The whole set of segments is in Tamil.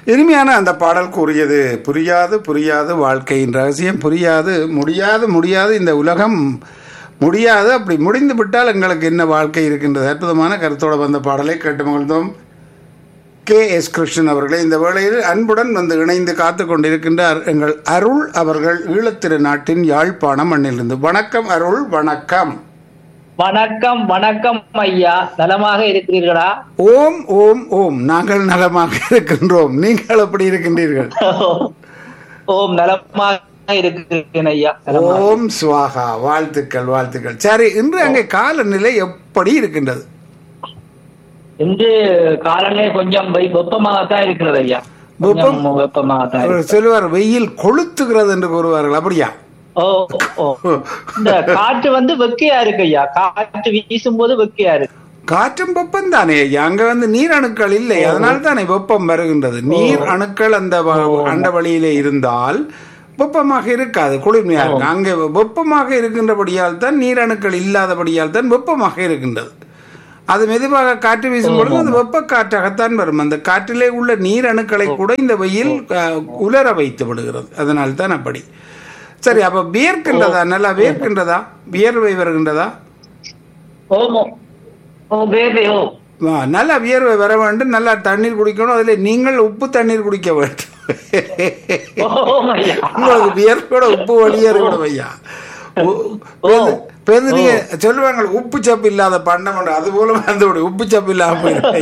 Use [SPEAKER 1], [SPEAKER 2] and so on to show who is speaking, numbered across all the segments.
[SPEAKER 1] இனிமையான அந்த பாடல் கூறியது புரியாது புரியாது வாழ்க்கையின் ரகசியம் புரியாது முடியாது முடியாது இந்த உலகம் முடியாது அப்படி முடிந்து விட்டால் எங்களுக்கு என்ன வாழ்க்கை இருக்கின்றது அற்புதமான கருத்தோடு வந்த பாடலை கேட்டு மகிழ்ந்தோம் கே எஸ் கிருஷ்ணன் அவர்களே இந்த வேளையில் அன்புடன் வந்து இணைந்து காத்து கொண்டிருக்கின்றார் எங்கள் அருள் அவர்கள் ஈழத்திரு நாட்டின் யாழ்ப்பாணம் மண்ணிலிருந்து வணக்கம் அருள் வணக்கம்
[SPEAKER 2] வணக்கம் வணக்கம் ஐயா நலமாக இருக்கிறீர்களா
[SPEAKER 1] ஓம் ஓம் ஓம் நாங்கள் நலமாக இருக்கின்றோம் நீங்கள் எப்படி இருக்கின்றீர்கள்
[SPEAKER 2] ஓம் நலமாக இருக்கிறேன் ஐயா நலமாக.
[SPEAKER 1] ஓம் சுவாகா வாழ்த்துக்கள் வாழ்த்துக்கள் சரி இன்று அங்கே காலநிலை எப்படி இருக்கின்றது
[SPEAKER 2] இன்று காலநிலை கொஞ்சம் வெ- வெப்பமாகத்தான் இருக்கிறது ஐயா கொஞ்சம் வெப்பமாகத்தான்
[SPEAKER 1] அவர் சொல்லுவார் வெயில் கொளுத்துகிறது என்று கூறுவார்கள் அப்படியா
[SPEAKER 2] ஓ ஓ இந்த காற்று வந்து வெக்கையா இருக்கு ஐயா காற்று வீசும் போது வெக்கையா இருக்கு
[SPEAKER 1] காற்றும் வெப்பம் தானே ஐயா அங்க வந்து நீர் அணுக்கள் இல்லை அதனால தானே வெப்பம் வருகின்றது நீர் அணுக்கள் அந்த வ- அண்ட வழியிலே இருந்தால் வெப்பமாக இருக்காது குளிர்மையா இருக்கும் அங்கே வெப்பமாக இருக்கின்றபடியால் தான் நீர் அணுக்கள் இல்லாதபடியால் தான் வெப்பமாக இருக்கின்றது அது மெதுவாக காற்று வீசும் பொழுது அது வெப்ப காற்றாகத்தான் வரும் அந்த காற்றிலே உள்ள நீர் அணுக்களை கூட இந்த வெயில் அஹ், உலர வைத்து விடுகிறது அதனால் தான் அப்படி சரி அப்ப வியர்க்கின்றதா நல்லா வியர்க்கின்றதா வியர்வை வருகின்றதா
[SPEAKER 2] ஓமோ ஓ பேபி ஓ
[SPEAKER 1] ஆ, நல்லா வியர்வை வர வேண்டும் நல்லா தண்ணீர் குடிக்கணும் அதுல நீங்கள் உப்பு தண்ணீர் குடிக்க வேண்டும்
[SPEAKER 2] ஓம் ஐயா
[SPEAKER 1] உங்களுக்கு வியர்வோட உப்பு வழியே இருக்கணும் ஐயா உ- பேரு- பேரு நீங்க சொல்லுவாங்க உப்பு சப்பு இல்லாத பண்ணம் உண்டு. அது போல வந்து விடு. உப்பு சப்பு இல்லாம போயிடும்.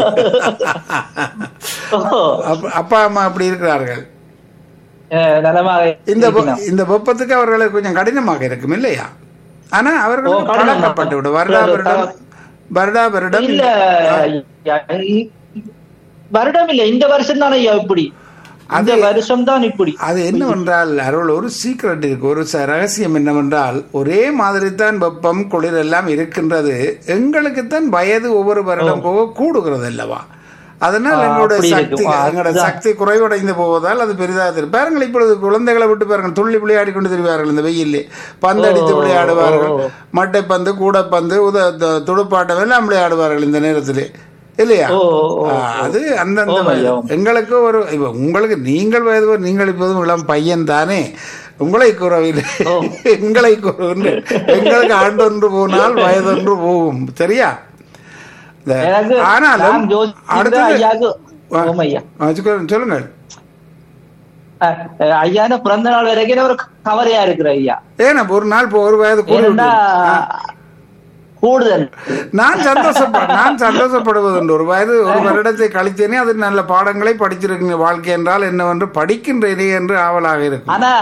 [SPEAKER 2] ஓ
[SPEAKER 1] அப்ப- அப்பா அம்மா அப்படி இருக்கிறார்கள்
[SPEAKER 2] அஹ், நலமாக
[SPEAKER 1] இந்த வெ-
[SPEAKER 2] இருக்கிறோம்.
[SPEAKER 1] இந்த வெப்பத்துக்கு அவர்களுக்கு கொஞ்சம் கடினமாக இருக்கும் இல்லையா ஆனா அவர்கள்
[SPEAKER 2] ஓ, கடினம்.
[SPEAKER 1] பழக்கப்பட்டு விடும் வருடா வருடம் வருடா வருடம்
[SPEAKER 2] இல்ல ஐயா, இ- வருடம் இல்ல இந்த வருஷம் தானே ஐயா இப்படி இந்த வருஷம் தான் இப்படி
[SPEAKER 1] அது என்னவென்றால் அருள் ஒரு சீக்ரெட் இருக்கு ஒரு ச- ரகசியம் என்னவென்றால் ஒரே மாதிரி தான் வெப்பம் குளிர் எல்லாம் இருக்கின்றது எங்களுக்கு தான் வயது ஒவ்வொரு வருடம் போக கூடுகிறது அல்லவா அதனால்
[SPEAKER 2] ஆ,
[SPEAKER 1] எங்களுடைய
[SPEAKER 2] அப்படி
[SPEAKER 1] சக்தி
[SPEAKER 2] இருக்கும். ஆ,
[SPEAKER 1] எங்களோட
[SPEAKER 2] அதுதான்.
[SPEAKER 1] சக்தி குறைவடைந்து போவதால் அது பெரிதாக தெரியும் பாருங்கள் இப்பொழுது குழந்தைகளை விட்டு பாருங்கள் துள்ளி விளையாடி கொண்டு திரிவார்கள் இந்த வெயிலே பந்து அடித்து விளையாடுவார்கள் மட்டைப்பந்து கூடைப்பந்து உத த- துடுப்பாட்டம் எல்லாம் விளையாடுவார்கள் இந்த நேரத்திலே இல்லையா
[SPEAKER 2] ஓ, ஓ,
[SPEAKER 1] ஆ, அது அந்தந்த
[SPEAKER 2] ஓ,
[SPEAKER 1] வயது.
[SPEAKER 2] ஐயா.
[SPEAKER 1] எங்களுக்கு ஒரு இப்ப உங்களுக்கு நீங்கள் வயது நீங்கள் இப்போதும் இளம் பையன் தானே உங்களை கூறவில்லை எங்களை கூறுகின்ற எங்களுக்கு ஆண்டொன்று போனால் வயதொன்று போகும் சரியா இந்த-
[SPEAKER 2] எனக்கு
[SPEAKER 1] ஆனாலும்
[SPEAKER 2] நான் யோசிக்கிற
[SPEAKER 1] அடுத்தது
[SPEAKER 2] ஐயாக்கு
[SPEAKER 1] ஆ.
[SPEAKER 2] ஓம் ஐயா
[SPEAKER 1] ஆ, சொல்லுங்க- சொல்லுங்கள்
[SPEAKER 2] அஹ், அஹ், ஐயான பிறந்த நாள் வரைக்கும் ஒரு கவலையா இருக்கிற ஐயா
[SPEAKER 1] ஏன்னா ஒரு நாள் இப்போ ஒரு வயது கூடி
[SPEAKER 2] ஏன்னா கூடுதல்
[SPEAKER 1] நான் சந்தோஷப்ப நான் சந்தோஷப்படுவதுண்டு ஒரு வயது ஒரு வருடத்தை கழித்தேனே அது நல்ல பாடங்களை படிச்சிருக்கீங்க வாழ்க்கை என்றால் என்னவென்று படிக்கின்றேனே என்று ஆவலாக இருக்கும்
[SPEAKER 2] ஆனா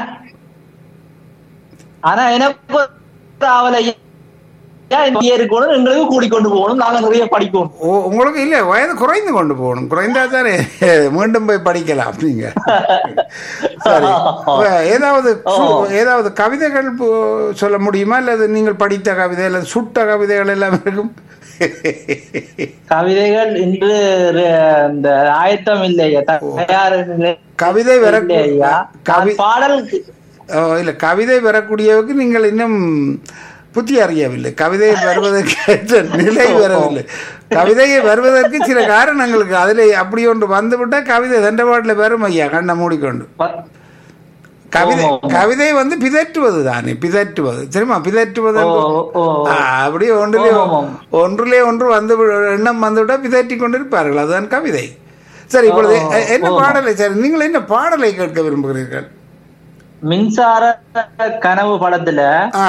[SPEAKER 2] ஆனா எனக்கு ஒரு ஆவல் ஐயா இங்கே இருக்கணும் எங்களுக்கு கூடிக்கொண்டு போகணும் நாங்க நிறைய படிக்கணும்
[SPEAKER 1] ஓ உங்களுக்கு இல்ல வயது குறைந்து கொண்டு போகணும் குறைந்தா தானே மீண்டும் போய் படிக்கலாம் நீங்க சரி இப்ப ஏதாவது சு- ஏதாவது கவிதைகள் பு- சொல்ல முடியுமா அல்லது நீங்கள் படித்த கவிதை அல்லது சுட்ட கவிதைகள் எல்லாம் இருக்கும்
[SPEAKER 2] கவிதைகள் இன்று ர- இந்த ஆயத்தம் இல்லை ஐயா தயார் இல்லை
[SPEAKER 1] கவிதை வர
[SPEAKER 2] இல்லை ஐயா
[SPEAKER 1] கவி
[SPEAKER 2] நான் பாடல்
[SPEAKER 1] ஓ, இல்ல கவிதை வரக்கூடியவுக்கு நீங்கள் இன்னும் புத்தி அறியவில்லை கவிதை வருவதற்கு ஏற்ற நிலை வரவில்லை கவிதையை வருவதற்கு சில காரணங்களுக்கு அதில் அப்படி ஒன்று வந்துவிட்டால் கவிதை தண்டபாட்டில் வரும் ஐயா கண்ணை மூடிக்கொண்டு
[SPEAKER 2] ப-
[SPEAKER 1] கவிதை
[SPEAKER 2] ஓ, ஓ.
[SPEAKER 1] கவிதை வந்து பிதற்றுவது தானே பிதற்றுவது சரிமா பிதற்றுவது
[SPEAKER 2] ஓ,
[SPEAKER 1] என்று-
[SPEAKER 2] ஓ.
[SPEAKER 1] ஆ, அப்படியே ஒன்றிலே
[SPEAKER 2] ஓ, ஓ, ஓ.
[SPEAKER 1] ஒன்றிலே ஒன்று வந்து வி- எண்ணம் வந்துவிட்டால் பிதற்றி கொண்டிருப்பார்கள் அதுதான் கவிதை சரி இப்பொழுது
[SPEAKER 2] ஓ,
[SPEAKER 1] எ- என்ன
[SPEAKER 2] ஓ.
[SPEAKER 1] பாடலை சரி நீங்கள் என்ன பாடலை கேட்க விரும்புகிறீர்கள்
[SPEAKER 2] மின்சார கனவு படத்துல
[SPEAKER 1] ஆ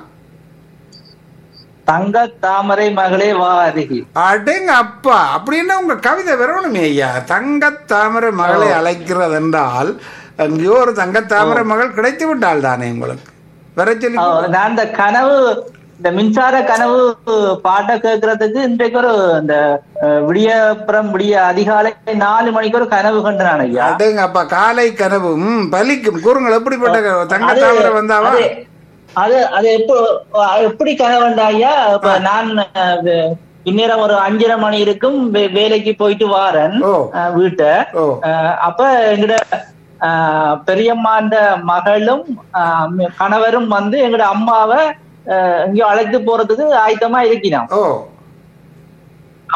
[SPEAKER 2] தங்க தாமரை மகளே வா அருகி
[SPEAKER 1] அடேங்க அப்பா அப்படின்னா உங்க கவிதை வரணுமே ஐயா தங்க தாமரை மகளை அழைக்கிறது என்றால் அங்கேயோ ஒரு தங்க தாமரை மகள் கிடைத்து விட்டால் தானே உங்களுக்கு வர சொல்லி
[SPEAKER 2] நான் இந்த கனவு இந்த மின்சார கனவு பாட்டை கேட்கறதுக்கு இன்றைக்கு ஒரு இந்த அஹ், விடியப்புறம் விடிய அதிகாலை நாலு மணிக்கு ஒரு கனவு கண்டு நான் ஐயா
[SPEAKER 1] அடேங்க அப்பா காலை கனவு ம் பலிக்கும் கூறுங்கள் எப்படிப்பட்ட கனவு? தங்க
[SPEAKER 2] அது-
[SPEAKER 1] தாமரை வந்தாவா
[SPEAKER 2] அது அது அது எப்போ எப்படி கனவுண்டா ஐயா இப்ப நான் அஹ், வே- பின்னேரம் ஒரு அஞ்சரை மணி இருக்கும் வே- வேலைக்கு போயிட்டு வாரேன்
[SPEAKER 1] ஓ.
[SPEAKER 2] அஹ், வீட்டை
[SPEAKER 1] ஓ
[SPEAKER 2] அஹ், அப்ப எங்கட அஹ், பெரியம்மாண்ட மகளும் அஹ், கணவரும் வந்து எங்கட அம்மாவை அஹ், எங்கேயோ அழைத்து போறதுக்கு ஆயத்தமா இருக்கினோம்
[SPEAKER 1] ஓ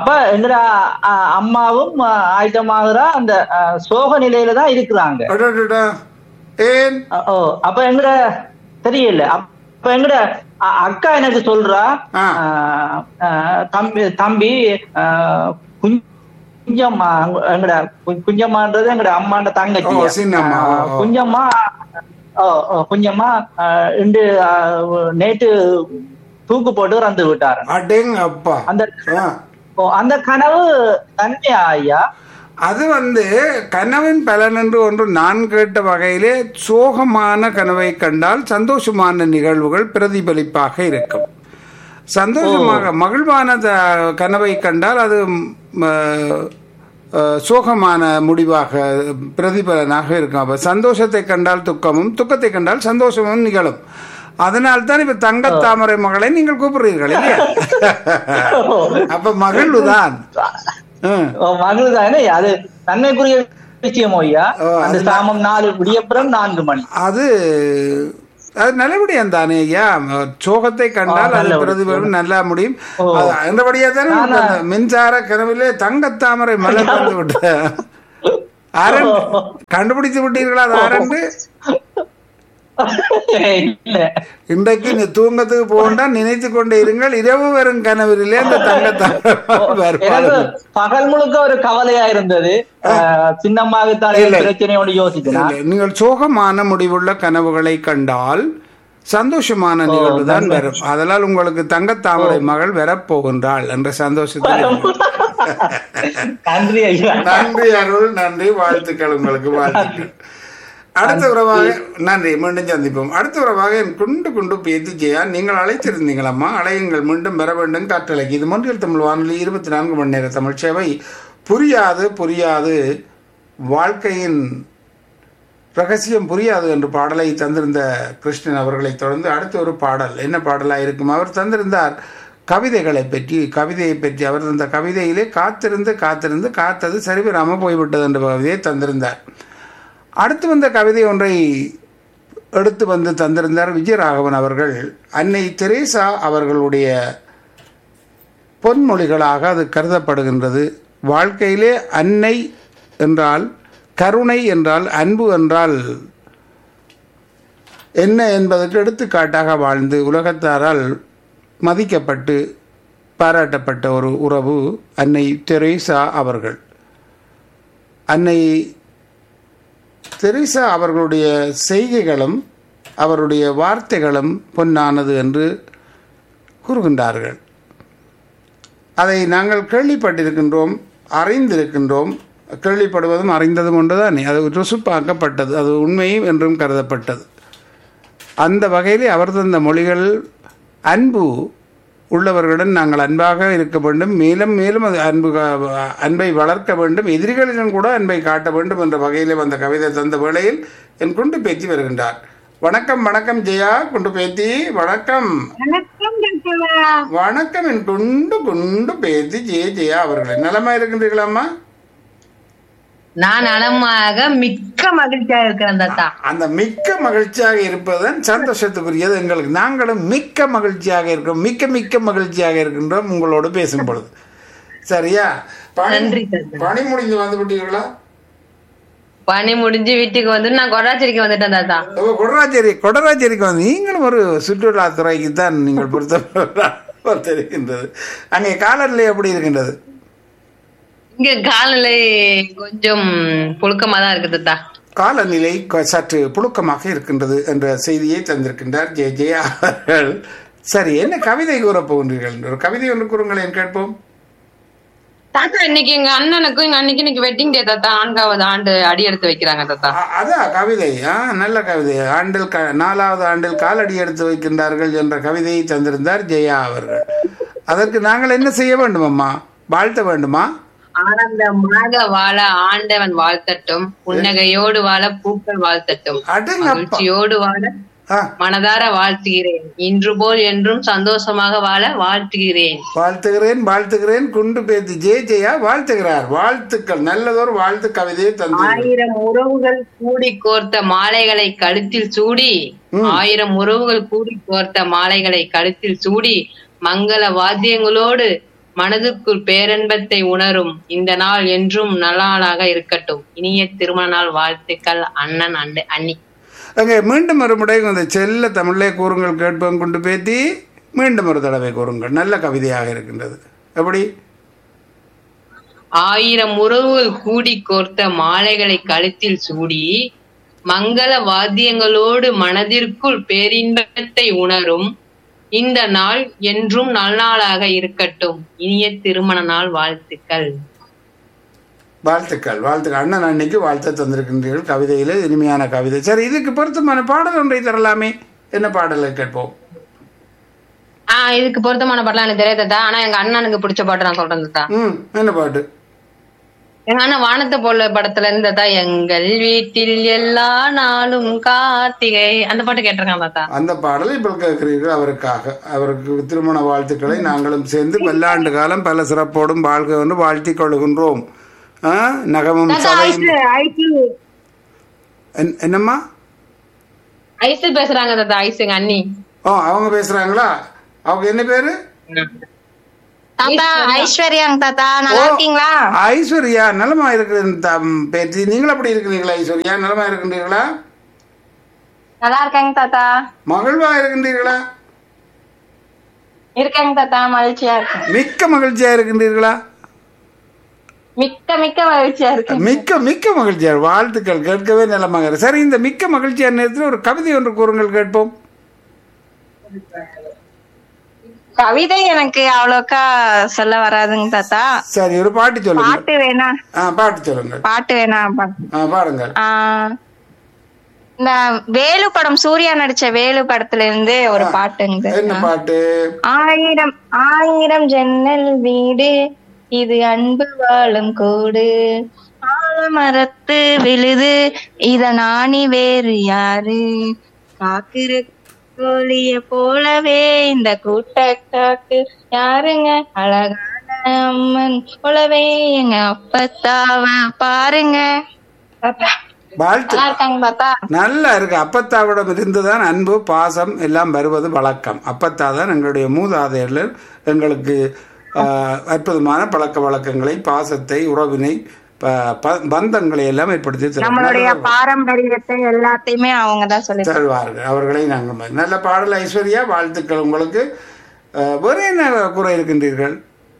[SPEAKER 2] அப்ப எங்கட அஹ், அம்மாவும் அஹ், ஆயத்தமாகறா அந்த அஹ், சோக நிலையில தான் இருக்கிறாங்க
[SPEAKER 1] அடடடா. ஏன்
[SPEAKER 2] அஹ், ஓ அப்ப எங்கட தெரியல அப்ப எங்கட அ- அக்கா எனக்கு சொல்றா
[SPEAKER 1] ஆ.
[SPEAKER 2] அஹ், அஹ், தம்பி தம்பி அஹ், குஞ்சம்மா எங்கட கு- குஞ்சம்மான்றது எங்கட அம்மாண்ட தங்கச்சி
[SPEAKER 1] ஓ, சின்னம்மா. ஓ,
[SPEAKER 2] அஹ்,
[SPEAKER 1] ஓ.
[SPEAKER 2] குஞ்சம்மா ஓ, ஓ, குஞ்சம்மா அஹ், இன்று அஹ், நேற்று தூக்கு போட்டு இறந்து விட்டாரு
[SPEAKER 1] அடேங்க அப்பா
[SPEAKER 2] அந்த
[SPEAKER 1] ஆ.
[SPEAKER 2] ஓ, அந்த கனவு தன்மையா ஐயா
[SPEAKER 1] அது வந்து கனவின் பலன் என்று ஒன்று நான் கேட்ட வகையிலே சோகமான கனவை கண்டால் சந்தோஷமான நிகழ்வுகள் பிரதிபலிப்பாக இருக்கும் சந்தோஷமாக மகிழ்வான த- கனவை கண்டால் அது ம், அஹ், அஹ், சோகமான முடிவாக பிரதிபலனாக இருக்கும் அப்ப சந்தோஷத்தை கண்டால் துக்கமும் துக்கத்தை கண்டால் சந்தோஷமும் நிகழும் அதனால் தான் இப்ப தங்கத்தாமரை மகளை நீங்கள் கூப்பிடுறீர்கள் இல்லையா அப்ப மகிழ்வுதான் ம்.
[SPEAKER 2] ஓ, மகிழ்தானே அது நன்மைக்குரிய விஷயம் ஐயா
[SPEAKER 1] ஓ,
[SPEAKER 2] அந்த
[SPEAKER 1] அதுல-
[SPEAKER 2] சாமம் நாலு விடியப்புறம் நான்கு மணி
[SPEAKER 1] அது அது நல்லபடியாம் தானே ஐயா சோகத்தை கண்டால்
[SPEAKER 2] ஆ,
[SPEAKER 1] அது
[SPEAKER 2] நல்லபடி.
[SPEAKER 1] பிரதிபலம் நல்லா முடியும்
[SPEAKER 2] ஓ.
[SPEAKER 1] அது அந்தபடியா தானே
[SPEAKER 2] நானா-
[SPEAKER 1] உங்களுக்கு அந்த மின்சார கனவிலே தங்கத்தாமரை மலர் வந்து விட்ட ஆரண்டு கண்டுபிடித்து விட்டீர்களா அது ஆரண்டு
[SPEAKER 2] இல்ல
[SPEAKER 1] இன்றைக்கு நீ தூங்கத்துக்கு போகண்டா நினைத்து கொண்டே இருங்கள் இரவு வரும் கனவிலே அந்த தங்கத்தாமரை
[SPEAKER 2] எனக்கு
[SPEAKER 1] வருவாள்
[SPEAKER 2] பகல் முழுக்க ஒரு கவலையா இருந்தது அஹ், சின்னம்மாவுத்தானே
[SPEAKER 1] இல்லை.
[SPEAKER 2] பிரச்சனையோடு யோசிக்கிறேன்
[SPEAKER 1] இல்லை, நீங்கள் சோகமான முடிவுள்ள கனவுகளை கண்டால் சந்தோஷமான நிகழ்வு தான் வரும் அதனால் உங்களுக்கு தங்கத்தாமரை மகள் வரப்போகின்றாள் என்ற சந்தோஷத்தில்
[SPEAKER 2] நன்றி ஐயா
[SPEAKER 1] நன்றி அருள் நன்றி வாழ்த்துக்கள் உங்களுக்கு வாழ்த்துக்கள் அடுத்த உறவாக நன்றி மீண்டும் சந்திப்போம் அடுத்த உறவாக என் குண்டு குண்டு பேத்து ஜெயா நீங்கள் அழைத்திருந்தீங்களம்மா அழையுங்கள் மீண்டும் பெற வேண்டும் காற்றலைக்கு இது மொன்றியல் தமிழ் வானொலி இருபத்தி நான்கு மணி நேர தமிழ் சேவை புரியாது புரியாது வாழ்க்கையின் ரகசியம் புரியாது என்று பாடலை தந்திருந்த கிருஷ்ணன் அவர்களை தொடர்ந்து அடுத்த ஒரு பாடல் என்ன பாடலாக இருக்கும் அவர் தந்திருந்தார் கவிதைகளை பற்றி கவிதையை பற்றி அவர் தந்த கவிதையிலே காத்திருந்து காத்திருந்து காத்தது சரிவராமல் போய்விட்டது என்ற கவிதையை தந்திருந்தார் அடுத்து வந்த கவிதை ஒன்றை எடுத்து வந்து தந்திருந்தார் விஜயராகவன் அவர்கள் அன்னை தெரேசா அவர்களுடைய பொன்மொழிகளாக அது கருதப்படுகின்றது வாழ்க்கையிலே அன்னை என்றால் கருணை என்றால் அன்பு என்றால் என்ன என்பதற்கு எடுத்துக்காட்டாக வாழ்ந்து உலகத்தாரால் மதிக்கப்பட்டு பாராட்டப்பட்ட ஒரு உறவு அன்னை தெரேசா அவர்கள் அன்னை தெரேசா அவர்களுடைய செய்கைகளும் அவருடைய வார்த்தைகளும் பொன்னானது என்று கூறுகின்றார்கள் அதை நாங்கள் கேள்விப்பட்டிருக்கின்றோம் அறிந்திருக்கின்றோம் கேள்விப்படுவதும் அறிந்ததும் ஒன்றுதானே அது ருசுப்பாக்கப்பட்டது அது உண்மையும் என்றும் கருதப்பட்டது அந்த வகையிலே அவர் தந்த மொழிகள் அன்பு உள்ளவர்களுடன் நாங்கள் அன்பாக இருக்க வேண்டும் மேலும் மேலும் அது அன்பு கா- அன்பை வளர்க்க வேண்டும் எதிரிகளிடம் கூட அன்பை காட்ட வேண்டும் என்ற வகையிலே வந்த கவிதை தந்த வேளையில் என் குண்டு பேத்தி வருகின்றார் வணக்கம் வணக்கம் ஜெயா குண்டு பேத்தி வணக்கம்
[SPEAKER 3] வணக்கம் டாக்டர்
[SPEAKER 1] வணக்கம் என் குண்டு குண்டு பேத்தி ஜெய ஜெயா அவர்களே நலமா இருக்கின்றீர்களாம்மா
[SPEAKER 3] நான் நலமாக மிக்க மகிழ்ச்சியா இருக்கிறேன் தாத்தா
[SPEAKER 1] அந்த மிக்க மகிழ்ச்சியாக இருப்பதுதான் சந்தோஷத்துக்குரியது எங்களுக்கு நாங்களும் மிக்க மகிழ்ச்சியாக இருக்கிறோம் மிக்க மிக்க மகிழ்ச்சியாக இருக்கின்றோம் உங்களோடு பேசும் பொழுது சரியா பணி
[SPEAKER 3] நன்றி, தாத்தா.
[SPEAKER 1] பணி முடிஞ்சு வந்து விட்டீர்களா
[SPEAKER 3] பணி முடிஞ்சு வீட்டுக்கு வந்து நான் கொடாச்சேரிக்கு வந்துட்டேன் தாத்தா
[SPEAKER 1] அப்ப கொடராச்சேரி கொடராச்சேரிக்கு வந்து நீங்களும் ஒரு சுற்றுலாத்துறைக்கு தான் நீங்கள் பொறுத்த தெரிகின்றது அங்கே காலநிலை எப்படி இருக்கின்றது
[SPEAKER 3] இங்க காலநிலை கொஞ்சம் புழுக்கமா தான் இருக்கு தாத்தா
[SPEAKER 1] காலநிலை கொ- சற்று புழுக்கமாக இருக்கின்றது என்ற செய்தியை தந்திருக்கின்றார் ஜெய ஜெயா அவர்கள் சரி என்ன கவிதை கூறப் போகின்றீர்கள் ஒரு கவிதை ஒன்று கூறுங்களேன் கேட்போம்
[SPEAKER 3] தாத்தா இன்னைக்கு எங்க அண்ணனுக்கும் எங்க அன்னைக்கு இன்னைக்கு வெட்டிங் டே தாத்தா நான்காவது ஆண்டு அடி எடுத்து வைக்கிறாங்க தாத்தா
[SPEAKER 1] அ- அதான் கவிதை ஆ நல்ல கவிதை ஆண்டில் க நாலாவது ஆண்டில் காலடி எடுத்து வைக்கின்றார்கள் என்ற கவிதையை தந்திருந்தார் ஜெயா அவர்கள் அதற்கு நாங்கள் என்ன செய்ய வேண்டும் அம்மா வாழ்த்த வேண்டுமா
[SPEAKER 3] ஆனந்தமாக வாழ ஆண்டவன் வாழ்த்தட்டும் புன்னகையோடு வாழ பூக்கள் வாழ்த்தட்டும்
[SPEAKER 1] அடங்கப்பா
[SPEAKER 3] மகிழ்ச்சியோடு வாழ
[SPEAKER 1] ஆ,
[SPEAKER 3] மனதார வாழ்த்துகிறேன் இன்று போல் என்றும் சந்தோஷமாக வாழ வாழ்த்துகிறேன்
[SPEAKER 1] வாழ்த்துகிறேன் வாழ்த்துகிறேன் குண்டு பேத்தி ஜெய ஜெயா வாழ்த்துகிறார் வாழ்த்துக்கள் நல்லதொரு வாழ்த்து கவிதையை தந்து
[SPEAKER 3] ஆயிரம் உறவுகள் கூடி கோர்த்த மாலைகளை கழுத்தில் சூடி ஆயிரம் உறவுகள் கூடி கோர்த்த மாலைகளை கழுத்தில் சூடி மங்கள வாத்தியங்களோடு மனதுக்குள் பேரன்பத்தை உணரும் இந்த நாள் என்றும் நல்லாளாக இருக்கட்டும் இனிய திருமண நாள் வாழ்த்துக்கள் அண்ணன் அண்டு அண்ணி
[SPEAKER 1] அங்கே மீண்டும் ஒரு முறை இந்த செல்ல தமிழே கூறுங்கள் கேட்போம் கொண்டு பேத்தி மீண்டும் ஒரு தடவை கூறுங்கள் நல்ல கவிதையாக இருக்கின்றது எப்படி
[SPEAKER 3] ஆயிரம் உறவுகள் கூடி கோர்த்த மாலைகளை கழுத்தில் சூடி மங்கள வாத்தியங்களோடு மனதிற்குள் பேரின்பத்தை உணரும் இந்த நாள் என்றும் நல்நாளாக இருக்கட்டும் இனிய திருமண நாள் வாழ்த்துக்கள்
[SPEAKER 1] வாழ்த்துக்கள் வாழ்த்துக்கள் அண்ணன் அன்னைக்கு வாழ்த்து தந்திருக்கின்றீர்கள் கவிதையில் இனிமையான கவிதை சரி இதுக்கு பொருத்தமான பாடல் ஒன்றை தரலாமே என்ன பாடலை கேட்போம்
[SPEAKER 3] ஆஹ் இதுக்கு பொருத்தமான பாடலாம் எனக்கு தெரியாதா ஆனா எங்க அண்ணனுக்கு பிடிச்ச பாட்டு நான் சொல்றேன் தாத்தா
[SPEAKER 1] ம் என்ன பாட்டு
[SPEAKER 3] எங்க அண்ணன் வானத்தை போல படத்துல இருந்ததா எங்கள் வீட்டில் எல்லா நாளும் கார்த்திகை அந்த பாட்டு கேட்டிருக்கான் தாத்தா
[SPEAKER 1] அந்த பாடலை இப்போ கேட்கிறீர்கள் அவருக்காக அவருக்கு திருமண வாழ்த்துக்களை நாங்களும் சேர்ந்து பல்லாண்டு காலம் பல சிறப்போடும் வாழ்க என்று வாழ்த்திக் கொள்கின்றோம் ஆ, நகமும் சதையும் என்- என்னம்மா
[SPEAKER 3] ஐசு பேசுறாங்க தாத்தா ஐசு எங்க அண்ணி
[SPEAKER 1] ஓ அவங்க பேசுறாங்களா அவங்க என்ன பேரு
[SPEAKER 4] தாத்தா ஐஸ்வர்யாங்க தாத்தா நல்லா இருக்கீங்களா
[SPEAKER 1] ஐஸ்வர்யா நலமா இருக்கிற பேச்சு நீங்களும் அப்படி இருக்கிறீங்களா ஐஸ்வர்யா நலமா இருக்கின்றீர்களா
[SPEAKER 4] நல்லா இருக்காங்க தாத்தா
[SPEAKER 1] மகிழ்வா இருக்கின்றீர்களா
[SPEAKER 4] இருக்காங்க தாத்தா மகிழ்ச்சியா இருக்கேன்
[SPEAKER 1] மிக்க மகிழ்ச்சியா இருக்கின்றீர்களா
[SPEAKER 4] மிக்க மிக்க மகிழ்ச்சியா இருக்கேன்
[SPEAKER 1] மிக்க மிக்க மகிழ்ச்சியா வாழ்த்துக்கள் கேட்கவே நலமாக இருக்கு. சரி இந்த மிக்க மகிழ்ச்சியான நேரத்தில் ஒரு கவிதை ஒன்று கூறுங்கள் கேட்போம்
[SPEAKER 4] கவிதை எனக்கு அவ்வளோக்கா சொல்ல வராதுங்க தாத்தா
[SPEAKER 1] சரி ஒரு பாட்டு சொல்லுங்க
[SPEAKER 4] பாட்டு வேணா
[SPEAKER 1] ஆ பாட்டு சொல்லுங்கள்
[SPEAKER 4] பாட்டு வேணா பா-
[SPEAKER 1] ஆ பாடுங்கள்
[SPEAKER 4] ஆ, இந்த வேலு படம் சூர்யா நடிச்ச வேலு படத்துல இருந்து ஒரு பாட்டுங்க
[SPEAKER 1] என்ன பாட்டு
[SPEAKER 4] ஆயிரம் ஆயிரம் ஜன்னல் வீடு இது அன்பு வாழும் கூடு ஆலமரத்து விழுது இத நாணி வேறு யாரு காக்குற கோழிய போலவே இந்த கூட்ட காக்கு யாருங்க அழகான அம்மன் போலவே எங்க அப்பத்தாவ பாருங்க தாத்தா,
[SPEAKER 1] வாழ்த்து
[SPEAKER 4] நல்லா இருக்காங்க தாத்தா
[SPEAKER 1] நல்லா இருக்கு அப்பத்தாவிடம் இருந்துதான் அன்பு பாசம் எல்லாம் வருவது வழக்கம் அப்பத்தா தான் எங்களுடைய மூதாதையர்கள் எங்களுக்கு ஆஹ், அற்புதமான பழக்க வழக்கங்களை பாசத்தை உறவினை ப- ப- பந்தங்களை எல்லாம் ஏற்படுத்தி தருவார்கள்.
[SPEAKER 4] நம்மளுடைய பாரம்பரியத்தை எல்லாத்தையுமே அவங்கதான் சொல்லி
[SPEAKER 1] தருவார்கள் அவர்களை நாங்கள் ம- நல்ல பாடல் ஐஸ்வர்யா வாழ்த்துக்கள் உங்களுக்கு ஆஹ், வேற என்ன குறை இருக்கின்றீர்கள்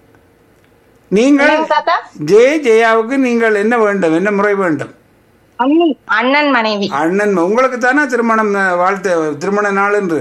[SPEAKER 1] நீங்கள்
[SPEAKER 4] தாத்தா
[SPEAKER 1] ஜே ஜெயாவுக்கு நீங்கள் என்ன வேண்டும் என்ன முறை வேண்டும்
[SPEAKER 4] அண்ணி அண்ணன் மனைவி
[SPEAKER 1] அண்ணன் உங்களுக்கு தானே திருமணம் அஹ், வாழ்த்து திருமண நாள் என்று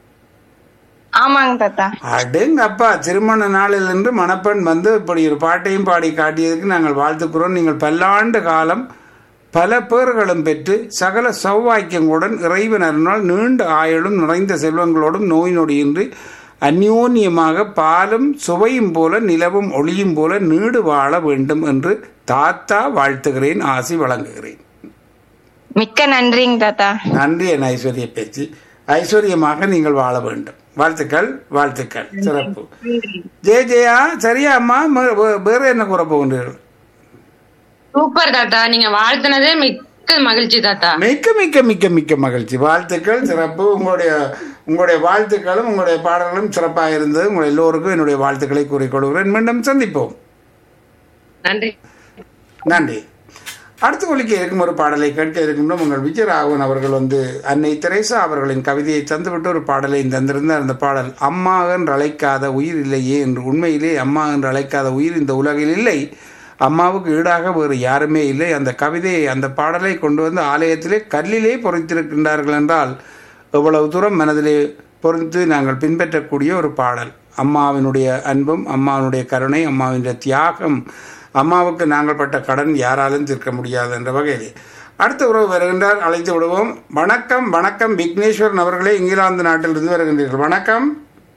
[SPEAKER 4] ஆமாங்க தாத்தா
[SPEAKER 1] அடேங்க அப்பா திருமண நாளில் என்று மணப்பெண் வந்து இப்படி ஒரு பாட்டையும் பாடி காட்டியதுக்கு நாங்கள் வாழ்த்துக்கிறோம் நீங்கள் பல்லாண்டு காலம் பல பேர்களும் பெற்று சகல சௌவாக்கியங்களுடன் இறைவன் அருளால் நீண்ட ஆயுளும் நிறைந்த செல்வங்களோடும் நோய் நொடியின்றி அந்யோன்யமாக பாலும் சுவையும் போல நிலவும் ஒளியும் போல நீடு வாழ வேண்டும் என்று தாத்தா வாழ்த்துகிறேன் ஆசி வழங்குகிறேன்
[SPEAKER 4] மிக்க நன்றிங்க தாத்தா
[SPEAKER 1] நன்றி என் ஐஸ்வர்ய பேச்சு ஐஸ்வர்யமாக நீங்கள் வாழ வேண்டும் வாழ்த்துக்கள் வாழ்த்துக்கள் சிறப்பு ஜெய ஜெயா சரியா அம்மா ம- வே- வேற என்ன கூற போகின்றீர்கள்
[SPEAKER 3] சூப்பர் தாத்தா நீங்க வாழ்த்துனதே மிக்க மகிழ்ச்சி தாத்தா
[SPEAKER 1] மிக்க மிக்க மிக்க மிக்க மகிழ்ச்சி வாழ்த்துக்கள் சிறப்பு உங்களுடைய உங்களுடைய வாழ்த்துக்களும் உங்களுடைய பாடல்களும் சிறப்பாக இருந்தது உங்கள் எல்லோருக்கும் என்னுடைய வாழ்த்துக்களை கூறிக்கொள்கிறேன் மீண்டும் சந்திப்போம்
[SPEAKER 3] நன்றி
[SPEAKER 1] நன்றி அடுத்து ஒலிக்க இருக்கும் ஒரு பாடலை கேட்க இருக்கின்றோம் உங்கள் விஜயராகவன் அவர்கள் வந்து அன்னை தெரேசா அவர்களின் கவிதையை தந்துவிட்டு ஒரு பாடலை தந்திருந்தார் அந்த பாடல் அம்மா என்று அழைக்காத உயிர் இல்லையே என்று உண்மையிலே அம்மா என்று அழைக்காத உயிர் இந்த உலகில் இல்லை அம்மாவுக்கு ஈடாக வேறு யாருமே இல்லை அந்த கவிதையை அந்த பாடலை கொண்டு வந்து ஆலயத்திலே கல்லிலே பொறித்திருக்கின்றார்கள் என்றால் எவ்வளவு தூரம் மனதிலே பொறித்து நாங்கள் பின்பற்றக்கூடிய ஒரு பாடல் அம்மாவினுடைய அன்பும் அம்மாவினுடைய கருணை அம்மாவினுடைய தியாகம் அம்மாவுக்கு நாங்கள் பட்ட கடன் யாராலும் தீர்க்க முடியாது என்ற வகையில் அடுத்த உறவு வருகின்றார் அழைத்து விடுவோம் வணக்கம் வணக்கம் விக்னேஸ்வரன் அவர்களே இங்கிலாந்து நாட்டிலிருந்து வருகின்றீர்கள் வணக்கம்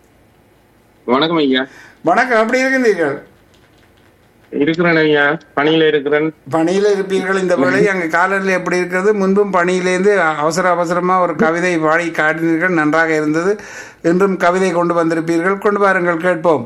[SPEAKER 5] வணக்கம் ஐயா
[SPEAKER 1] வணக்கம் எப்படி இருக்கின்றீர்கள்
[SPEAKER 5] இருக்கிறேன் ஐயா பணியில இருக்கிறேன்
[SPEAKER 1] பணியில் இருப்பீர்கள் இந்த வேளை அங்கே காலநிலை எப்படி இருக்கிறது முன்பும் பணியிலேருந்து அவசர அவசரமா ஒரு கவிதை பாடி காட்டினீர்கள் நன்றாக இருந்தது இன்றும் கவிதை கொண்டு வந்திருப்பீர்கள் கொண்டு வாருங்கள் கேட்போம்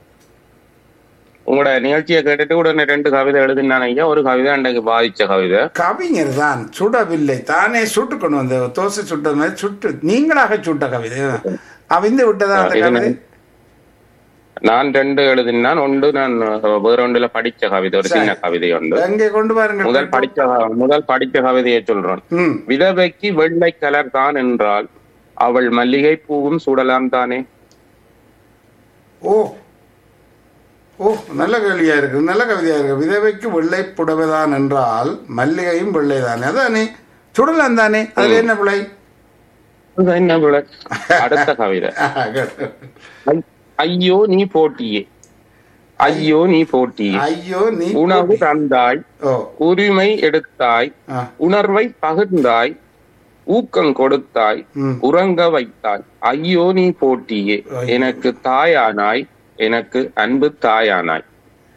[SPEAKER 5] உங்களோட நிகழ்ச்சியை கேட்டுட்டு உடனே ரெண்டு கவிதை எழுதினான் ஐயா ஒரு கவிதை அன்றைக்கு பாதிச்ச கவிதை
[SPEAKER 1] கவிஞர் தான் சுடவில்லை தானே சுட்டு கொண்டு வந்த தோசை சுட்ட மாதிரி சுட்டு நீங்களாக சுட்ட கவிதை அவிந்து விட்டதா அந்த
[SPEAKER 5] இது
[SPEAKER 1] கவிதை
[SPEAKER 5] நான் ரெண்டு எழுதினான் ஒன்று நான் வேற ஒன்றுல படிச்ச கவிதை ஒரு சின்ன கவிதை உண்டு
[SPEAKER 1] எங்கே கொண்டு பாருங்கள்
[SPEAKER 5] முதல் படிச்ச முதல் படிச்ச கவிதையை சொல்றேன்
[SPEAKER 1] ம்
[SPEAKER 5] விதவைக்கு வெள்ளை கலர் தான் என்றால் அவள் மல்லிகை பூவும் சூடலாம் தானே
[SPEAKER 1] ஓ ஓ நல்ல கேள்வியா இருக்கு நல்ல கவிதையா இருக்கு விதவைக்கு வெள்ளை புடவைதான் என்றால் மல்லிகையும் வெள்ளை தானே அதானே சுடலாம் தானே அதுல என்ன பிள்ளை
[SPEAKER 5] அது என்ன விளை? அடுத்த கவிதை ஐ- ஐயோ நீ போட்டியே ஐயோ நீ போட்டியே
[SPEAKER 1] ஐயோ நீ
[SPEAKER 5] உணவு தந்தாய்
[SPEAKER 1] ஓ
[SPEAKER 5] உரிமை எடுத்தாய்
[SPEAKER 1] ஆ,
[SPEAKER 5] உணர்வை பகிர்ந்தாய் ஊக்கம் கொடுத்தாய்
[SPEAKER 1] ம்.
[SPEAKER 5] உறங்க வைத்தாய் ஐயோ நீ போட்டியே
[SPEAKER 1] ஐயோ.
[SPEAKER 5] எனக்கு தாயானாய் எனக்கு அன்பு தாயானாய்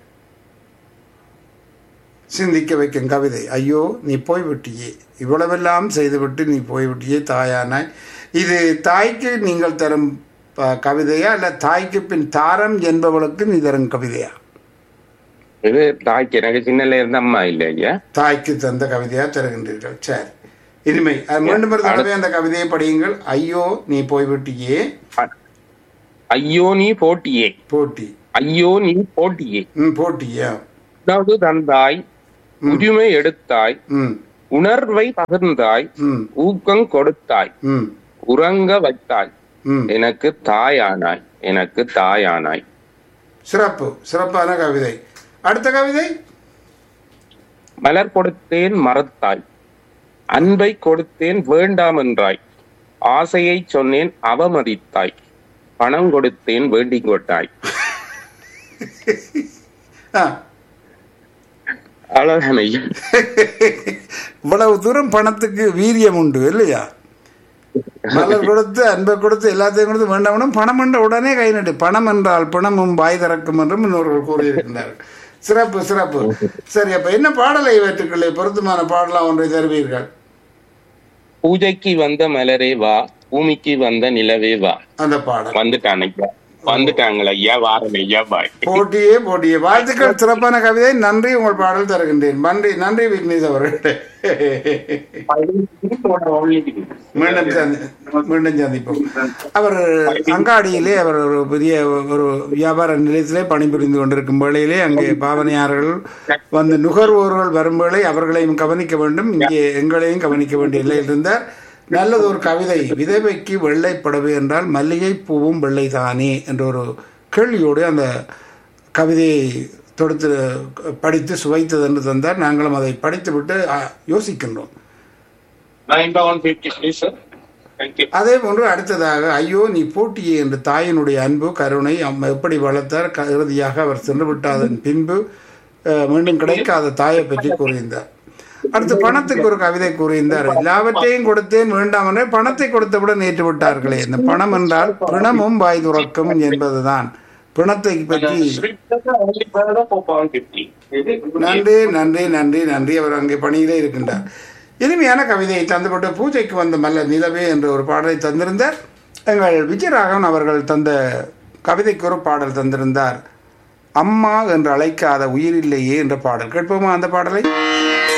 [SPEAKER 1] சிந்திக்க வைக்கும் கவிதை ஐயோ நீ போய்விட்டியே இவ்வளவெல்லாம் செய்துவிட்டு நீ போய்விட்டியே தாயானாய் இது தாய்க்கு நீங்கள் தரும் ப- கவிதையா இல்ல தாய்க்கு பின் தாரம் என்பவளுக்கு நீ தரும் கவிதையா
[SPEAKER 5] இது தாய்க்கு எனக்கு சின்னல இருந்த அம்மா இல்ல ஐயா
[SPEAKER 1] தாய்க்கு தந்த கவிதையா தருகின்றீர்கள் சரி இனிமை அது மீண்டும் ஒரு தடவை அந்த கவிதையை படியுங்கள் ஐயோ நீ போய்விட்டியே
[SPEAKER 5] அ- ஐயோ நீ போட்டியே
[SPEAKER 1] போட்டி
[SPEAKER 5] ஐயோ நீ போட்டியே
[SPEAKER 1] ம் போட்டியா
[SPEAKER 5] உணவு தந்தாய் உரிமை எடுத்தாய்
[SPEAKER 1] ம்
[SPEAKER 5] உணர்வை பகிர்ந்தாய்
[SPEAKER 1] ம்
[SPEAKER 5] ஊக்கம் கொடுத்தாய்
[SPEAKER 1] ம்
[SPEAKER 5] உறங்க வைத்தாய்
[SPEAKER 1] ம்
[SPEAKER 5] எனக்கு தாயானாய் எனக்கு தாயானாய்
[SPEAKER 1] சிறப்பு சிறப்பான கவிதை அடுத்த கவிதை
[SPEAKER 5] மலர் கொடுத்தேன் மறத்தாய் அன்பை கொடுத்தேன் வேண்டாம் என்றாய் ஆசையை சொன்னேன் அவமதித்தாய் பணம் கொடுத்தேன் வேண்டிக் கொட்டாய்
[SPEAKER 1] ஆ
[SPEAKER 5] அழகான ஐயா.
[SPEAKER 1] இவ்வளவு தூரம் பணத்துக்கு வீரியம் உண்டு இல்லையா மலர் கொடுத்து அன்பை கொடுத்து எல்லாத்தையும் கொடுத்து வேண்டாம் பணம் என்ற உடனே கை நட்டு பணம் என்றால் பணமும் வாய் திறக்கும் என்றும் இன்னொருவர் கூறியிருக்கின்றார்கள் சிறப்பு சிறப்பு சரி அப்ப என்ன பாடலை இவற்றுக்களை பொருத்தமான பாடலாம் ஒன்றை தருவீர்கள்
[SPEAKER 5] பூஜைக்கு வந்த மலரே வா பூமிக்கு வந்த நிலவே வா
[SPEAKER 1] அந்த பாடல்
[SPEAKER 5] வந்துட்டான் ஐயா வந்துட்டாங்களா ஐயா வாரம் ஐயா பாய்
[SPEAKER 1] போட்டியே போட்டியே வாழ்த்துக்கள் சிறப்பான கவிதை நன்றி உங்கள் பாடல் தருகின்றேன் நன்றி நன்றி விக்னேஷ் அவர்களே மீண்டும் சந்தி மீண்டும் சந்திப்போம் அவர் அங்காடியிலே அவர் ஒரு பெரிய ஒரு வியாபார நிலையத்திலே பணிபுரிந்து கொண்டிருக்கும் வேளையிலே அங்கே பாவனையாளர்கள் வந்து நுகர்வோர்கள் வரும் வேளை அவர்களையும் கவனிக்க வேண்டும் இங்கே எங்களையும் கவனிக்க வேண்டிய நிலையில் இருந்தார் நல்லது ஒரு கவிதை விதவைக்கு வெள்ளை புடவை என்றால் மல்லிகை பூவும் வெள்ளை தானே என்ற ஒரு கேள்வியோடு அந்த கவிதையை தொடுத்து படித்து சுவைத்தது என்று தந்தார் நாங்களும் அதை படித்துவிட்டு அ, யோசிக்கின்றோம் அதே போன்று அடுத்ததாக ஐயோ நீ போட்டியே என்று தாயினுடைய அன்பு கருணை அம்மா எப்படி வளர்த்தார் க- இறுதியாக அவர் சென்று விட்டாதன் பின்பு அஹ், மீண்டும் கிடைக்காத தாயை பற்றி கூறியிருந்தார் அடுத்து பணத்துக்கு ஒரு கவிதை கூறியிருந்தார் எல்லாவற்றையும் கொடுத்தேன் வேண்டாம் என்றே பணத்தை கொடுத்தவுடன் ஏற்று விட்டார்களே இந்த பணம் என்றால் பிணமும் வாய் துறக்கும் என்பதுதான் பிணத்தை பற்றி நன்றி நன்றி நன்றி நன்றி அவர் அங்கே பணியிலே இருக்கின்றார் இனிமையான கவிதையை தந்துவிட்டு பூஜைக்கு வந்த மல்ல நிலவே என்ற ஒரு பாடலை தந்திருந்தார் எங்கள் விஜயராகவன் அவர்கள் தந்த கவிதைக்கு ஒரு பாடல் தந்திருந்தார் அம்மா என்று அழைக்காத உயிரில்லையே என்ற பாடல் கேட்போமா அந்த பாடலை